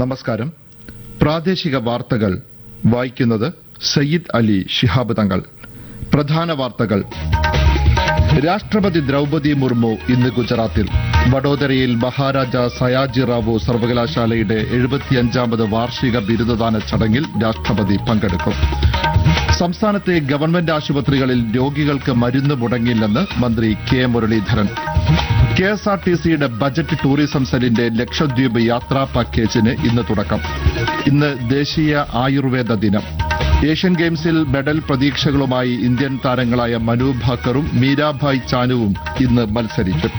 നമസ്കാരം പ്രാദേശിക വാർത്തകൾ വായിക്കുന്നത് സയ്യിദ് അലി ശിഹാബ് തങ്ങൾ പ്രധാന വാർത്തകൾ രാഷ്ട്രപതി ദ്രൗപതി മുർമു ഇന്ന് ഗുജറാത്തിൽ വഡോദരയിൽ മഹാരാജ സയാജി റാവു സർവകലാശാലയുടെ എഴുപത്തിയഞ്ചാമത് വാർഷിക ബിരുദദാന ചടങ്ങിൽ രാഷ്ട്രപതി പങ്കെടുക്കും സംസ്ഥാനത്തെ ഗവൺമെന്റ് ആശുപത്രികളിൽ രോഗികൾക്ക് മരുന്ന് മുടങ്ങില്ലെന്ന് മന്ത്രി K Muraleedharan K S R T സിയുടെ ബജറ്റ് ടൂറിസം സെല്ലിന്റെ ലക്ഷദ്വീപ് യാത്രാ പാക്കേജിന് ഇന്ന് തുടക്കം ഇന്ന് ദേശീയ ആയുർവേദ ദിനം ഏഷ്യൻ ഗെയിംസിൽ മെഡൽ പ്രതീക്ഷകളുമായി ഇന്ത്യൻ താരങ്ങളായ മനു ഭാക്കറും മീരാഭായ് ചാനുവും ഇന്ന് മത്സരിക്കും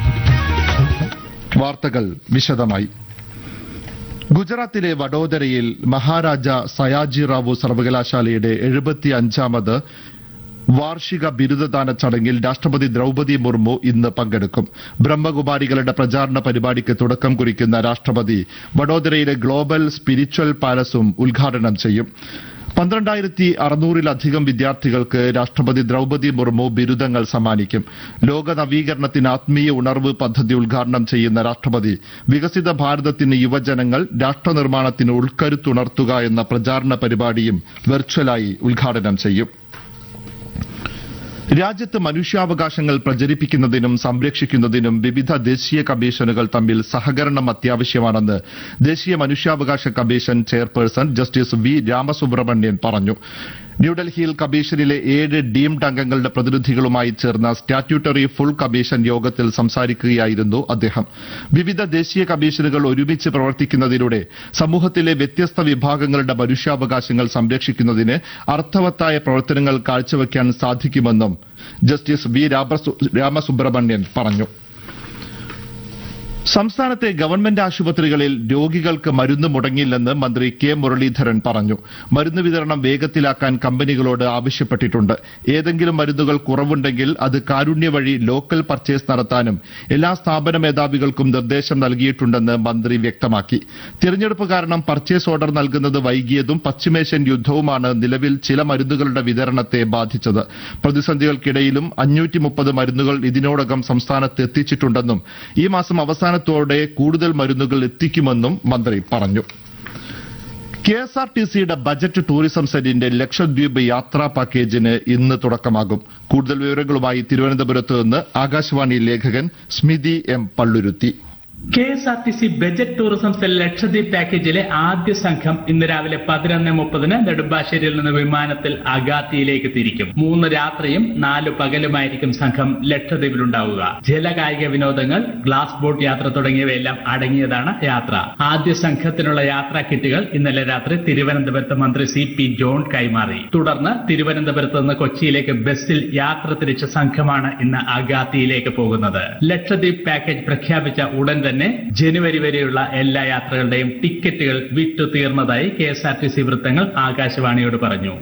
വാർത്തകൾ വിശദമായി ഗുജറാത്തിലെ വഡോദരയിൽ മഹാരാജ സയാജി റാവു സർവകലാശാലയുടെ എഴുപത്തി അഞ്ചാമത് വാർഷിക ബിരുദദാന ചടങ്ങിൽ രാഷ്ട്രപതി ദ്രൗപതി മുർമു ഇന്ന് പങ്കെടുക്കും ബ്രഹ്മകുമാരികളുടെ പ്രചാരണ പരിപാടിക്ക് തുടക്കം കുറിക്കുന്ന രാഷ്ട്രപതി വഡോദരയിലെ ഗ്ലോബൽ സ്പിരിച്വൽ പാലസും ഉദ്ഘാടനം ചെയ്യും പന്ത്രണ്ടായിരത്തി അറുന്നൂറിലധികം വിദ്യാർത്ഥികൾക്ക് രാഷ്ട്രപതി ദ്രൗപതി മുർമു ബിരുദങ്ങൾ സമ്മാനിക്കും ലോക നവീകരണത്തിന് ആത്മീയ ഉണർവ് പദ്ധതി ഉദ്ഘാടനം ചെയ്യുന്ന രാഷ്ട്രപതി വികസിത ഭാരതത്തിന് യുവജനങ്ങൾ രാഷ്ട്രനിർമ്മാണത്തിന് ഉൾക്കരുത്തുണർത്തുക എന്ന പ്രചാരണ പരിപാടിയും വെർച്വലായി ഉദ്ഘാടനം ചെയ്യും രാജ്യത്ത് മനുഷ്യാവകാശങ്ങൾ പ്രചരിപ്പിക്കുന്നതിനും സംരക്ഷിക്കുന്നതിനും വിവിധ ദേശീയ കമ്മീഷനുകൾ തമ്മിൽ സഹകരണം അത്യാവശ്യമാണെന്ന് ദേശീയ മനുഷ്യാവകാശ commission chairperson justice V Ramasubramanian പറഞ്ഞു ന്യൂഡൽഹിയിൽ കമ്മീഷനിലെ ഏഴ് ഡീംഡ് അംഗങ്ങളുടെ പ്രതിനിധികളുമായി ചേർന്ന സ്റ്റാറ്റ്യൂട്ടറി ഫുൾ കമ്മീഷൻ യോഗത്തിൽ സംസാരിക്കുകയായിരുന്നു അദ്ദേഹം വിവിധ ദേശീയ കമ്മീഷനുകൾ ഒരുമിച്ച് പ്രവർത്തിക്കുന്നതിലൂടെ സമൂഹത്തിലെ വ്യത്യസ്ത വിഭാഗങ്ങളുടെ മനുഷ്യാവകാശങ്ങൾ സംരക്ഷിക്കുന്നതിന് അർത്ഥവത്തായ പ്രവർത്തനങ്ങൾ കാഴ്ചവെക്കാൻ സാധിക്കുമെന്നും ജസ്റ്റിസ് വി രാമസു- രാമസുബ്രഹ്മണ്യൻ പറഞ്ഞു സംസ്ഥാനത്തെ ഗവൺമെന്റ് ആശുപത്രികളിൽ രോഗികൾക്ക് മരുന്ന് മുടങ്ങില്ലെന്ന് മന്ത്രി കെ മുരളീധരൻ പറഞ്ഞു മരുന്ന് വിതരണം വേഗത്തിലാക്കാൻ കമ്പനികളോട് ആവശ്യപ്പെട്ടിട്ടുണ്ട് ഏതെങ്കിലും മരുന്നുകൾ കുറവുണ്ടെങ്കിൽ അത് കാരുണ്യ വഴി ലോക്കൽ പർച്ചേസ് നടത്താനും എല്ലാ സ്ഥാപന മേധാവികൾക്കും നിർദ്ദേശം നൽകിയിട്ടുണ്ടെന്ന് മന്ത്രി വ്യക്തമാക്കി തിരഞ്ഞെടുപ്പ് കാരണം പർച്ചേസ് ഓർഡർ നൽകുന്നത് വൈകിയതും പശ്ചിമേഷ്യൻ യുദ്ധവുമാണ് നിലവിൽ ചില മരുന്നുകളുടെ വിതരണത്തെ ബാധിച്ചത് പ്രതിസന്ധികൾക്കിടയിലും അഞ്ഞൂറ്റി മുപ്പത് മരുന്നുകൾ ഇതിനോടകം സംസ്ഥാനത്ത് എത്തിച്ചിട്ടുണ്ടെന്നും ഈ മാസം അവസാനത്തോടെ കൂടുതൽ മരുന്നുകൾ എത്തിക്കുമെന്നും മന്ത്രി പറഞ്ഞു കെ എസ് ആർ ടി സിയുടെ ബജറ്റ് ടൂറിസം സെല്ലിന്റെ ലക്ഷദ്വീപ് യാത്രാ പാക്കേജിന് ഇന്ന് തുടക്കമാകും കൂടുതൽ വിവരങ്ങളുമായി തിരുവനന്തപുരത്ത് നിന്ന് ആകാശവാണി ലേഖകൻ Smithi M Palluruthy K S R T C budget tourism cell Lakshadweep പാക്കേജിലെ ആദ്യ സംഘം ഇന്ന് രാവിലെ പതിനൊന്ന് മുപ്പതിന് നെടുമ്പാശ്ശേരിയിൽ നിന്ന് വിമാനത്തിൽ അഗാത്തിയിലേക്ക് തിരിക്കും മൂന്ന് രാത്രിയും നാല് പകലുമായിരിക്കും സംഘം ലക്ഷദ്വീപിലുണ്ടാവുക ജലകായിക വിനോദങ്ങൾ ഗ്ലാസ് ബോട്ട് യാത്ര തുടങ്ങിയവയെല്ലാം അടങ്ങിയതാണ് യാത്ര ആദ്യ സംഘത്തിനുള്ള യാത്രാ കിറ്റുകൾ ഇന്നലെ രാത്രി തിരുവനന്തപുരത്ത് മന്ത്രി സി പി ജോൺ കൈമാറി തുടർന്ന് തിരുവനന്തപുരത്ത് നിന്ന് കൊച്ചിയിലേക്ക് ബസ്സിൽ യാത്ര തിരിച്ച സംഘമാണ് ഇന്ന് അഗാത്തിയിലേക്ക് പോകുന്നത് ലക്ഷദ്വീപ് പാക്കേജ് പ്രഖ്യാപിച്ച ഉടൻ തന്നെ ജനുവരി വരെയുള്ള എല്ലാ യാത്രകളുടെയും ടിക്കറ്റുകൾ വിറ്റു തീർന്നതായി K S R T C വൃത്തങ്ങൾ ആകാശവാണിയോട് പറഞ്ഞു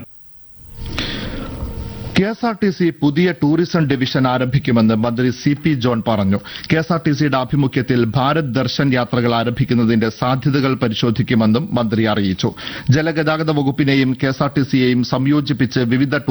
K S R T C പുതിയ ടൂറിസം ഡിവിഷൻ ആരംഭിക്കുമെന്ന് മന്ത്രി സി പി ജോൺ പറഞ്ഞു കെ എസ് ആർ ടി സിയുടെ ആഭിമുഖ്യത്തിൽ ഭാരത് ദർശൻ യാത്രകൾ ആരംഭിക്കുന്നതിന്റെ സാധ്യതകൾ പരിശോധിക്കുമെന്നും മന്ത്രി അറിയിച്ചു ജലഗതാഗത വകുപ്പിനെയും കെ എസ് ആർ ടി സിയെയും സംയോജിപ്പിച്ച് വിവിധ